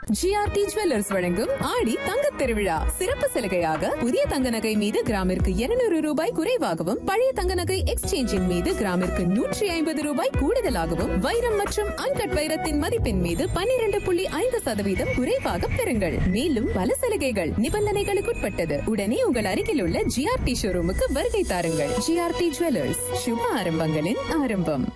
GRT jewellers வழங்கும் ஆடி தங்கத் திருவிழா சிறப்பு சலுகையாக புதிய தங்க நகை மீது கிராமிற்கு 200 ரூபாய் குறைவாகவும் பழைய தங்க நகை எக்ஸ்சேஞ்சின் மீது கிராமிற்கு நூற்றி ஐம்பது ரூபாய் கூடுதலாகவும் வைரம் மற்றும் அன்கட் வைரத்தின் மதிப்பின் மீது 12.5% புள்ளி ஐந்து சதவீதம் குறைவாக பெறுங்கள் மேலும் பல சலுகைகள் நிபந்தனைகளுக்குட்பட்டது உடனே உங்கள் அருகில் உள்ள ஜிஆர்டி ஷோரூமுக்கு வருகை தாருங்கள் ஜிஆர்டி ஜுவல்லர்ஸ் சுப ஆரம்பங்களின் ஆரம்பம்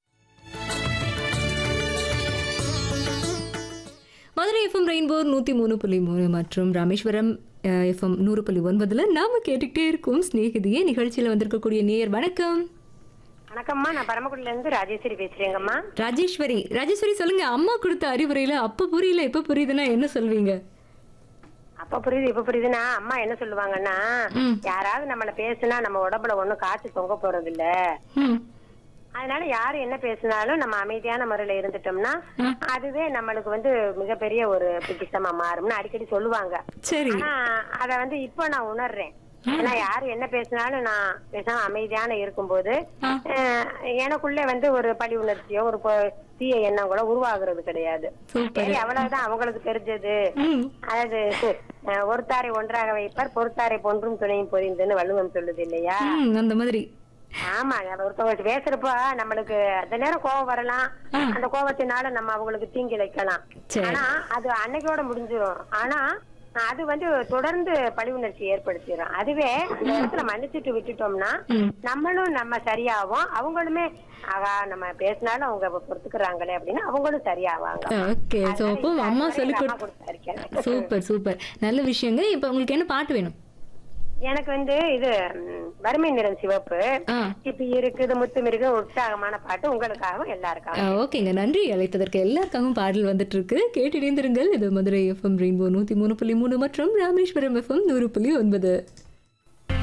மதுரை எஃப்எம் ரெயின்போ நூற்றி மூணு புள்ளி மூணு மற்றும் ராமேஸ்வரம் எஃப்எம் நூறு புள்ளி ஒன்பதுல நாம கேட்டுக்கிட்டே இருக்கோம் ஸ்நேகிதியே நிகழ்ச்சியில் வந்திருக்கக்கூடிய நேயர் வணக்கம் வணக்கம்மா நான் பரமக்குடில இருந்து ராஜேஸ்வரி பேசுறேங்கம்மா ராஜேஸ்வரி ராஜேஸ்வரி சொல்லுங்க அம்மா கொடுத்த அறிவுரையில அப்ப புரியல எப்ப புரியுதுன்னா என்ன சொல்வீங்க அப்ப புரியுது இப்ப புரியுதுன்னா அம்மா என்ன சொல்லுவாங்கன்னா யாராவது நம்மள பேசுனா நம்ம உடம்புல ஒண்ணும் காய்ச்சி தொங்க போறது இல்ல ம் அதனால யாரு என்ன பேசினாலும் நம்ம அமைதியான முறையில இருந்துட்டோம்னா அதுவே நம்மளுக்கு வந்து மிகப்பெரிய ஒரு பிடிச்சமா மாறும்னு அடிக்கடி சொல்லுவாங்க சரி ஆனா அத வந்து இப்போ நான் உணர்றேன் ஏன்னா யாரு என்ன பேசினாலும் நான் பேசாம அமைதியான இருக்கும்போது அஹ், எனக்குள்ள வந்து ஒரு பழி உணர்ச்சியோ ஒரு பொ- தீய எண்ணம் கூட உருவாகுறது கிடையாது சூப்பர் சரி அவ்வளவுதான் அவங்களுக்கு தெரிஞ்சது ம் அதாவது அஹ், ஒருத்தாரை ஒன்றாக வைப்பார் பொறுத்தாரை பொன்றும் துணையும் பொரிந்துன்னு வள்ளுவம் சொல்லுது இல்லையா ம், அந்த மாதிரி ஆமா நம்ம ஒருத்தவங்க பேசுறப்ப நம்மளுக்கு அந்த நேரம் கோவம் வரலாம் அந்த கோவத்தினால நம்ம அவங்களுக்கு தீங்கு இழைக்கலாம் சரி. ஆனா அது அன்னைக்கோட முடிஞ்சிரும் ஆனா அது வந்து தொடர்ந்து பழி உணர்ச்சி ஏற்படுத்திடும் அதுவே அந்த இடத்துல மன்னிச்சுட்டு விட்டுட்டோம்னா நம்மளும் நம்ம சரியாவோம் அவங்களுமே ஆகா நம்ம பேசினாலும் அவங்க பொறுத்துக்கிறாங்களே அப்படின்னு அவங்களும் சரியாவாங்க ஓகே ஸோ அப்போ இந்த அம்மா அறிவுரை சொல்லி எங்க கொடு அம்மா கொடுத்தாரு. சூப்பர் சூப்பர் நல்ல விஷயங்க இப்போ உங்களுக்கு என்ன பாட்டு வேணும் எனக்கு வந்து இது ம், வறுமை நிறம் சிவப்பு ஆ இப்ப இருக்குது முத்து மிருகு உற்சாகமான பாட்டு உங்களுக்காகவும் எல்லாருக்காகவும் ஆ, ஓகேங்க நன்றி அழைத்ததற்கு எல்லாருக்காகவும் பாடல் வந்துட்டு இருக்கு கேட்டு இணைந்திருங்கள் இது மதுரை எஃப்எம் ரெயின்போ நூற்றி மூணு புள்ளி மூணு மற்றும் ராமேஸ்வரம் எஃப்எம் நூறு புள்ளி ஒன்பது